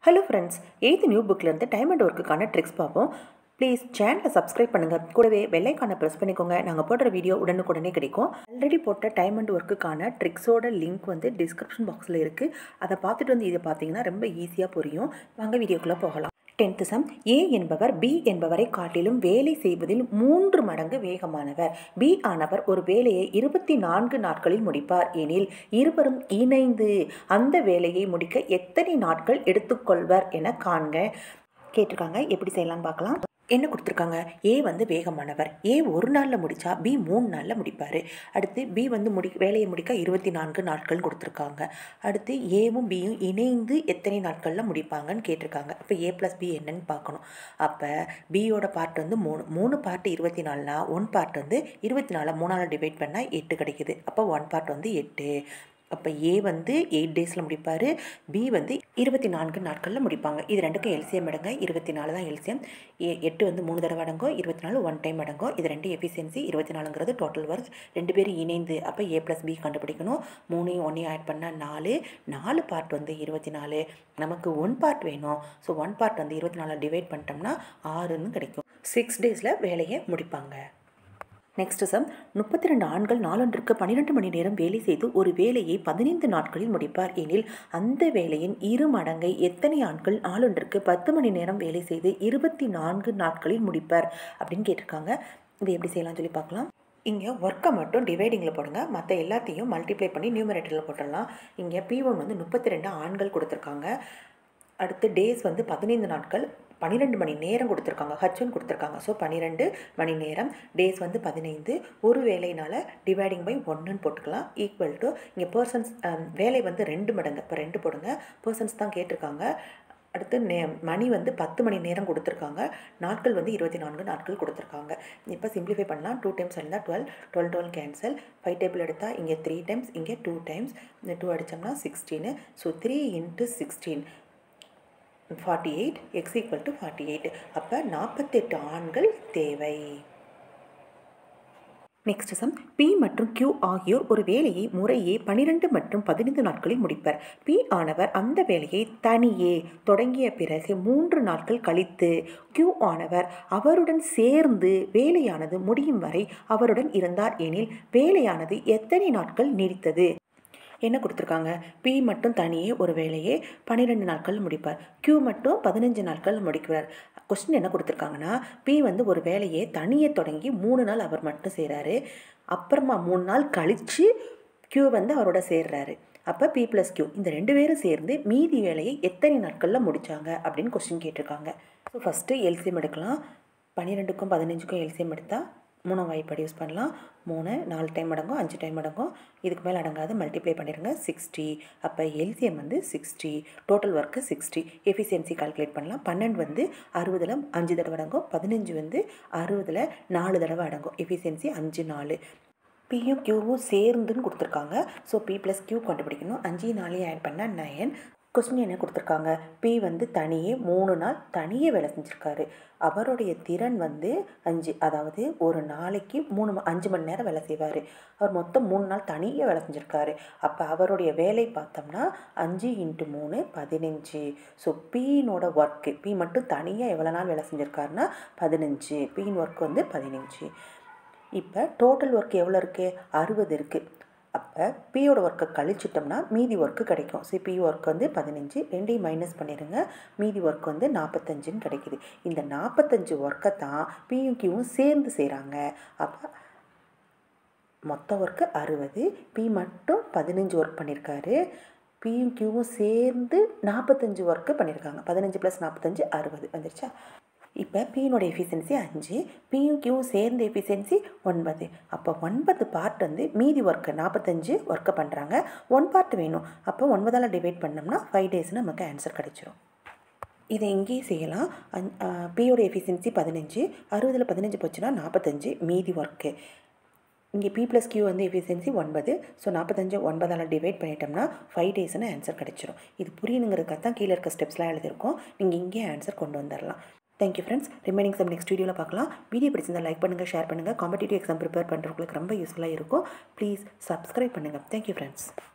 hello friends eighth new புக்லேருந்து time and ஒர்க்குக்கான tricks பார்ப்போம் ப்ளீஸ் சேனலை சப்ஸ்கிரைப் பண்ணுங்கள் கூடவே வெள்ளைக்கான ப்ரெஸ் பண்ணிக்கோங்க நாங்கள் போடுற வீடியோ உடனுக்குடனே கிடைக்கும் ஆல்ரெடி போட்ட டைம் அண்ட் ஒர்க்குக்கான ட்ரிக்ஸோட லிங்க் வந்து டிஸ்கிரிப்ஷன் பாக்ஸில் இருக்குது அதை பார்த்துட்டு வந்து இதை பார்த்தீங்கன்னா ரொம்ப ஈஸியாக புரியும் வாங்க வீடியோக்குள்ளே போகலாம் டென்த்து சம் ஏ என்பவர் பி என்பவரை காட்டிலும் வேலை செய்வதில் மூன்று மடங்கு வேகமானவர் பி ஆனவர் ஒரு வேலையை இருபத்தி நான்கு நாட்களில் முடிப்பார் எனில் இருவரும் இணைந்து அந்த வேலையை முடிக்க எத்தனை நாட்கள் எடுத்துக்கொள்வர் என காண்க கேட்டிருக்காங்க எப்படி செய்யலாம்னு பார்க்கலாம் என்ன கொடுத்துருக்காங்க ஏ வந்து வேகமானவர் ஏ ஒரு நாளில் முடித்தா பி மூணு நாளில் முடிப்பார் அடுத்து பி வந்து முடி வேலையை முடிக்க இருபத்தி நான்கு நாட்கள் கொடுத்துருக்காங்க அடுத்து ஏவும் பியும் இணைந்து எத்தனை நாட்களில் முடிப்பாங்கன்னு கேட்டிருக்காங்க அப்போ ஏ ப்ளஸ் பி என்னன்னு பார்க்கணும் அப்போ பியோட பார்ட் வந்து மூணு மூணு பார்ட் இருபத்தி நாலுனா ஒன் பார்ட் வந்து இருபத்தி நாலு மூணால் டிவைட் பண்ணால் எட்டு கிடைக்குது அப்போ ஒன் பார்ட் வந்து எட்டு அப்போ ஏ வந்து எயிட் டேஸில் முடிப்பார் பி வந்து இருபத்தி நான்கு நாட்களில் முடிப்பாங்க இது ரெண்டுக்கும் எல்சிஎம் அடங்க இருபத்தி நாலு தான் எல்சிஎம் ஏ எட்டு வந்து மூணு தடவை அடங்கும் இருபத்தி நாலு ஒன் டைம் அடங்கும் இது ரெண்டு எஃபிஷியன்சி இருபத்தி நாலுங்கிறது டோட்டல் ஒர்க் ரெண்டு பேரும் இணைந்து அப்போ ஏ ப்ளஸ் பி கண்டுபிடிக்கணும் மூணையும் ஒன்றையும் ஆட் பண்ணால் நாலு நாலு பார்ட் வந்து இருபத்தி நாலு நமக்கு ஒன் பார்ட் வேணும் ஸோ ஒன் பார்ட் வந்து இருபத்தி நாலு டிவைட் பண்ணிட்டோம்னா ஆறுன்னு கிடைக்கும் சிக்ஸ் டேஸில் வேலையை முடிப்பாங்க நெக்ஸ்ட் சம் முப்பத்தி ரெண்டு ஆண்கள் நாளொன்றுக்கு பன்னிரெண்டு மணி நேரம் வேலை செய்து ஒரு வேலையை பதினைந்து நாட்களில் முடிப்பார் எனில் அந்த வேலையின் இரு மடங்கை எத்தனை ஆண்கள் நாளொன்றுக்கு பத்து மணி நேரம் வேலை செய்து இருபத்தி நான்கு நாட்களில் முடிப்பார் அப்படின்னு கேட்டிருக்காங்க இது எப்படி செய்யலாம்னு சொல்லி பார்க்கலாம் இங்கே ஒர்க்கை மட்டும் டிவைடிங்கில் போடுங்க மற்ற எல்லாத்தையும் மல்டிப்ளை பண்ணி நியூமரேட்டரில் போட்டுடலாம் இங்கே பி ஒன் வந்து முப்பத்தி ரெண்டு ஆண்கள் கொடுத்துருக்காங்க அடுத்து டேஸ் வந்து பதினைந்து நாட்கள் பன்னிரெண்டு மணி நேரம் கொடுத்துருக்காங்க ஹச்ஒன் கொடுத்துருக்காங்க ஸோ பன்னிரெண்டு மணி நேரம் டேஸ் வந்து பதினைந்து ஒரு வேலையினால் டிவைடிங் பை ஒன்றுன்னு போட்டுக்கலாம் ஈக்குவல் டு இங்கே பர்சன்ஸ் வேலை வந்து ரெண்டு மடங்கு இப்போ ரெண்டு போடுங்க பர்சன்ஸ் தான் கேட்டிருக்காங்க அடுத்து நே மணி வந்து பத்து மணி நேரம் கொடுத்துருக்காங்க நாட்கள் வந்து இருபத்தி நான்கு நாட்கள் கொடுத்துருக்காங்க இப்போ சிம்பிளிஃபை பண்ணலாம் டூ டைம்ஸ் இருந்தால் twelve twelve twelve cancel five table எடுத்தால் இங்கே த்ரீ டைம்ஸ் இங்கே டூ டைம்ஸ் இந்த டூ அடித்தோம்னா sixteen so three into sixteen forty eight X equal to forty eight அப்போ நாற்பத்தெட்டு ஆண்கள் தேவை நெக்ஸ்ட் சம் பி மற்றும் கியூ ஆகியோர் ஒரு வேலையை முறையே பனிரெண்டு மற்றும் பதினைந்து நாட்களில் முடிப்பர் பி ஆனவர் அந்த வேலையை தனியே தொடங்கிய பிறகு மூன்று நாட்கள் கழித்து கியூ ஆனவர் அவருடன் சேர்ந்து வேலையானது முடியும் வரை அவருடன் இருந்தார் எனில் வேலையானது எத்தனை நாட்கள் நீடித்தது என்ன கொடுத்துருக்காங்க பி மட்டும் தனியே ஒரு வேலையை பன்னிரெண்டு நாட்கள் முடிப்பார் கியூ மட்டும் பதினஞ்சு நாட்கள் முடிக்கிறார் கொஸ்டின் என்ன கொடுத்துருக்காங்கன்னா பி வந்து ஒரு வேலையை தனியே தொடங்கி மூணு நாள் அவர் மட்டும் செய்கிறாரு அப்புறமா மூணு நாள் கழித்து கியூ வந்து அவரோட சேர்றாரு அப்போ பி ப்ளஸ் கியூ இந்த ரெண்டு பேரும் சேர்ந்து மீதி வேலையை எத்தனை நாட்களில் முடித்தாங்க அப்படின்னு கொஸ்டின் கேட்டிருக்காங்க ஸோ ஃபஸ்ட்டு எல்சிஎம் எடுக்கலாம் பன்னிரெண்டுக்கும் பதினஞ்சுக்கும் எல்சிஎம் எடுத்தால் மூணாம் வாய்ப்பாடு யூஸ் பண்ணலாம் மூணு நாலு டைம் அடங்கும் அஞ்சு டைம் அடங்கும் இதுக்கு மேலே அடங்காது மல்டிப்ளை பண்ணிடுங்க சிக்ஸ்டி அப்போ எல்சிஎம் வந்து sixty total work sixty efficiency calculate பண்ணலாம் பன்னெண்டு வந்து அறுபதில் அஞ்சு தடவை அடங்கும் பதினஞ்சு வந்து அறுபதில் நாலு தடவை அடங்கும் எஃபிஷியன்சி அஞ்சு நாலு பியும் கியூவும் சேர்ந்துன்னு கொடுத்துருக்காங்க ஸோ பி ப்ளஸ் கியூ கண்டுபிடிக்கணும் அஞ்சு நாளையும் ஆட் பண்ணால் நயன் கொஸ்டின் என்ன கொடுத்துருக்காங்க பி வந்து தனியே மூணு நாள் தனியே வேலை செஞ்சுருக்காரு அவருடைய திறன் வந்து அஞ்சு அதாவது ஒரு நாளைக்கு மூணு அஞ்சு மணி நேரம் வேலை செய்வார் அவர் மொத்தம் மூணு நாள் தனியாக வேலை செஞ்சுருக்காரு அப்போ அவருடைய வேலை பார்த்தோம்னா அஞ்சு இன்ட்டு மூணு பதினஞ்சு ஸோ பீனோட ஒர்க்கு பி மட்டும் தனியாக எவ்வளோ நாள் வேலை செஞ்சுருக்காருன்னா பதினஞ்சு பீன் ஒர்க் வந்து பதினஞ்சு இப்போ டோட்டல் ஒர்க் எவ்வளோ இருக்குது அறுபது இருக்குது அப்போ பியோட ஒர்க்கை கழிச்சிட்டோம்னா மீதி ஒர்க்கு கிடைக்கும் ஸோ பி ஒர்க் வந்து பதினஞ்சு ரெண்டையும் மைனஸ் பண்ணிடுங்க மீதி ஒர்க் வந்து நாற்பத்தஞ்சுன்னு கிடைக்கிது இந்த நாற்பத்தஞ்சு ஒர்க்கை தான் பியும் கியூவும் சேர்ந்து செய்கிறாங்க அப்போ மொத்த ஒர்க்கு அறுபது பி மட்டும் பதினஞ்சு ஒர்க் பண்ணியிருக்காரு பியும் கியூவும் சேர்ந்து நாற்பத்தஞ்சு ஒர்க்கு பண்ணியிருக்காங்க பதினஞ்சு ப்ளஸ் நாற்பத்தஞ்சு அறுபது வந்துருச்சா இப்போ பியினோட எஃபிஷியன்சி அஞ்சு பியும் கியூவும் சேர்ந்த எஃபிஷியன்சி ஒன்பது அப்போ ஒன்பது பார்ட் வந்து மீதி ஒர்க்கு நாற்பத்தஞ்சு ஒர்க்கை பண்ணுறாங்க ஒன் பார்ட் வேணும் அப்போ ஒன்பதால் டிவைட் பண்ணோம்னா ஃபைவ் டேஸ்னு நமக்கு ஆன்சர் கிடைச்சிரும் இதை இங்கேயே செய்யலாம் அந் பியோட எஃபிஷியன்சி பதினஞ்சு அறுபதில் பதினஞ்சு போச்சுன்னா நாற்பத்தஞ்சு மீதி ஒர்க்கு இங்கே பி ப்ளஸ் கியூ வந்து எஃபிஷியன்சி ஒன்பது ஸோ நாற்பத்தஞ்சு ஒன்பதால் டிவைட் பண்ணிட்டோம்னா ஃபைவ் டேஸ்னு ஆன்சர் கிடச்சிரும் இது புரியணுங்கிறதுக்காக தான் கீழே இருக்க ஸ்டெப்ஸ்லாம் எழுதியிருக்கோம் நீங்கள் இங்கேயே ஆன்சர் கொண்டு வந்துடலாம் thank you friends remaining sum next வீடியோவில் பார்க்கலாம் வீடியோ பிடிச்சிருந்தால் லைக் பண்ணுங்கள் ஷேர் பண்ணுங்கள் காம்படிட்டிவ் எக்ஸாம் ப்ரிப்பேர் பண்ணுறவங்களுக்கு ரொம்ப யூஸ்ஃபுல்லாக இருக்கும் ப்ளீஸ் சப்ஸ்கிரைப் பண்ணுங்கள் தேங்க்யூ ஃப்ரெண்ட்ஸ்